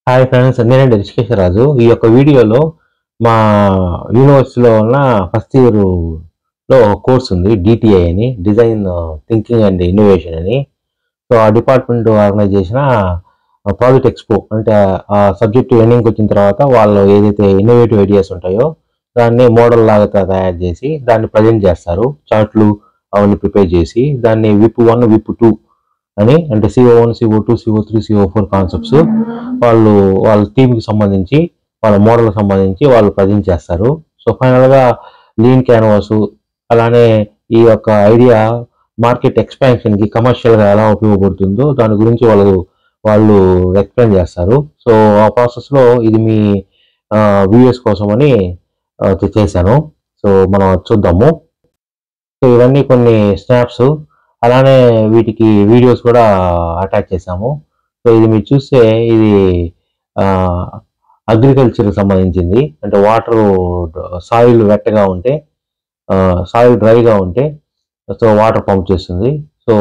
hi friends నేనండి రిషికేశ్ రాజు ఈ యొక్క వీడియోలో మా యూనివర్సిటీలో ఉన్న ఫస్ట్ ఇయర్ లో కోర్స్ ఉంది డిటిఐ అని డిజైన్ థింకింగ్ అండ్ ఇన్నోవేషన్ అని సో ఆ డిపార్ట్మెంట్ ఆర్గనైజ్ చేసిన ప్రాజెక్ట్ ఎక్స్పో అంటే ఆ సబ్జెక్ట్ ఎండింగ్కి వచ్చిన తర్వాత వాళ్ళు ఏదైతే ఇన్నోవేటివ్ ఐడియాస్ ఉంటాయో దాన్ని మోడల్ లాగా తయారు చేసి దాన్ని ప్రజెంట్ చేస్తారు చార్ట్లు అవన్నీ ప్రిపేర్ చేసి దాన్ని విప్ వన్ విప్ టూ అని అంటే CO one CO two CO three CO four concepts వాళ్ళు వాళ్ళ టీంకి సంబంధించి వాళ్ళ మోడల్కి సంబంధించి వాళ్ళు ప్రజెంట్ చేస్తారు సో ఫైనల్గా లీన్ క్యాన్వాస్ అలానే ఈ యొక్క ఐడియా మార్కెట్ ఎక్స్పాన్షన్కి కమర్షియల్గా ఎలా ఉపయోగపడుతుందో దాని గురించి వాళ్ళు వాళ్ళు ఎక్స్ప్లెయిన్ చేస్తారు సో ఆ ప్రాసెస్లో ఇది మీ వ్యూఎస్ కోసమని ఆ, చే- చేశాను సో మనం చూద్దాము సో ఇవన్నీ కొన్ని స్నాప్స్ అలానే వీటికి వీడియోస్ కూడా అటాచ్ చేశాము సో ఇది మీరు చూస్తే ఇది అగ్రికల్చర్కి సంబంధించింది అంటే వాటర్ సాయిల్ వెట్టగా ఉంటే సాయిల్ డ్రైగా ఉంటే సో వాటర్ పంప్ చేస్తుంది సో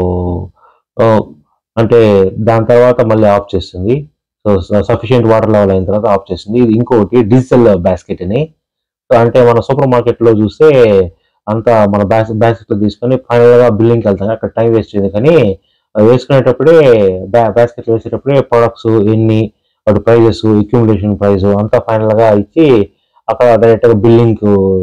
ఆ, అంటే దాని తర్వాత మళ్ళీ ఆఫ్ చేస్తుంది సో సఫిషియెంట్ వాటర్ లెవెల్ అయిన తర్వాత ఆఫ్ చేస్తుంది ఇది ఇంకొకటి డిజిటల్ బాస్కెట్ అని సో అంటే మన సూపర్ మార్కెట్లో చూస్తే అంతా మన బ్యాస్ బ్యాస్కెట్లో తీసుకొని ఫైనల్గా బిల్లింగ్కి వెళ్తాం అక్కడ టైం వేస్ట్ అయింది కానీ అది వేసుకునేటప్పుడే బ్యా బ్యాస్కెట్లో వేసేటప్పుడే ప్రొడక్ట్స్ ఎన్ని వాటి ప్రైజెస్ అక్యుములేషన్ ప్రైస్ అంతా ఫైనల్గా ఇచ్చి అక్కడ డైరెక్ట్గా బిల్లింగ్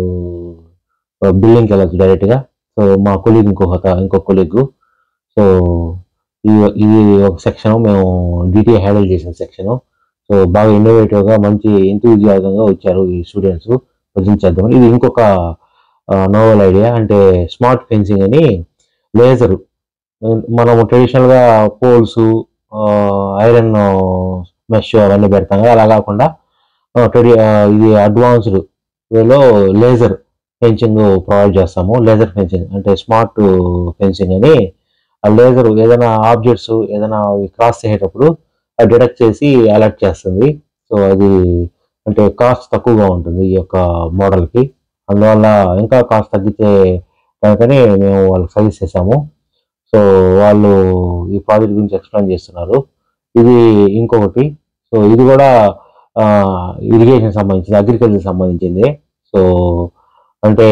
బిల్లింగ్కి వెళ్ళచ్చు డైరెక్ట్గా సో మా కొలీగ్ ఇంకొక ఇంకో కొలీగ్ సో ఇది ఇది ఒక సెక్షన్ మేము డిటిఐ హ్యాండిల్ చేసిన సెక్షన్ సో బాగా ఇన్నోవేటివ్గా మంచి ఎంతూజియాజంగా వచ్చారు ఈ స్టూడెంట్స్ ప్రజెంట్ చేద్దామని ఇది ఇంకొక నోవల్ ఐడియా అంటే స్మార్ట్ ఫెన్సింగ్ అని లేజర్ మనం ట్రెడిషనల్గా పోల్స్ ఐరన్ మెష్ అవన్నీ పెడతాం కదా అలా కాకుండా ఆ, ట్రెడి ఆ, ఇది అడ్వాన్స్డ్ వేలో లేజర్ ఫెన్సింగ్ ప్రొవైడ్ చేస్తాము లేజర్ ఫెన్సింగ్ అంటే స్మార్ట్ ఫెన్సింగ్ అని ఆ లేజర్ ఏదైనా ఆబ్జెక్ట్స్ ఏదైనా క్రాస్ చేసేటప్పుడు అది డిటెక్ట్ చేసి అలర్ట్ చేస్తుంది సో అది అంటే కాస్ట్ తక్కువగా ఉంటుంది ఈ యొక్క మోడల్కి అందువల్ల ఇంకా కాస్ట్ తగ్గించే కనుకని మేము వాళ్ళకి సజెస్ట్ చేసాము సో వాళ్ళు ఈ ప్రాజెక్ట్ గురించి ఎక్స్ప్లెయిన్ చేస్తున్నారు ఇది ఇంకొకటి సో ఇది కూడా ఇరిగేషన్ సంబంధించింది అగ్రికల్చర్ సంబంధించింది సో అంటే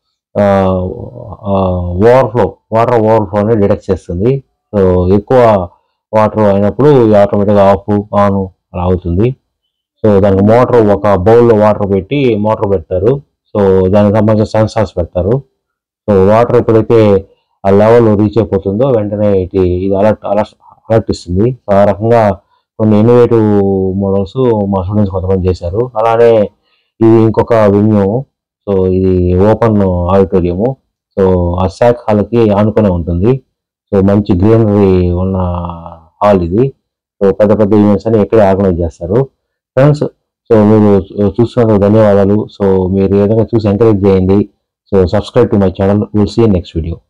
ఓవర్ఫ్లో వాటర్ ఓవర్ఫ్లోని డిటెక్ట్ చేస్తుంది సో ఎక్కువ వాటర్ అయినప్పుడు ఆటోమేటిక్గా ఆఫ్ ఆన్ అలా అవుతుంది సో దానికి మోటార్ ఒక బౌల్లో వాటర్ పెట్టి మోటార్ పెడతారు సో దానికి సంబంధించిన సెన్సార్స్ పెడతారు సో వాటర్ ఎప్పుడైతే ఆ లెవెల్ రీచ్ అయిపోతుందో వెంటనే ఇది ఇది అలర్ట్ అలర్ట్ అలర్ట్ ఇస్తుంది సో ఆ రకంగా కొన్ని ఇన్నోవేటివ్ మోడల్స్ మా స్టూడెంట్స్ కొంతమంది చేశారు అలానే ఇది ఇంకొక వెన్యూ సో ఇది ఓపెన్ ఆడిటోరియము సో ఆ శాక్ హాల్కి ఆనుకునే ఉంటుంది సో మంచి గ్రీనరీ ఉన్న హాల్ ఇది సో పెద్ద పెద్ద ఈవెంట్స్ అని ఇక్కడే ఆర్గనైజ్ చేస్తారు ఫ్రెండ్స్ సో మీరు చూస్తున్నందుకు ధన్యవాదాలు సో మీరు ఏదైనా చూసి ఎంకరేజ్ చేయండి so subscribe to my channel will see next video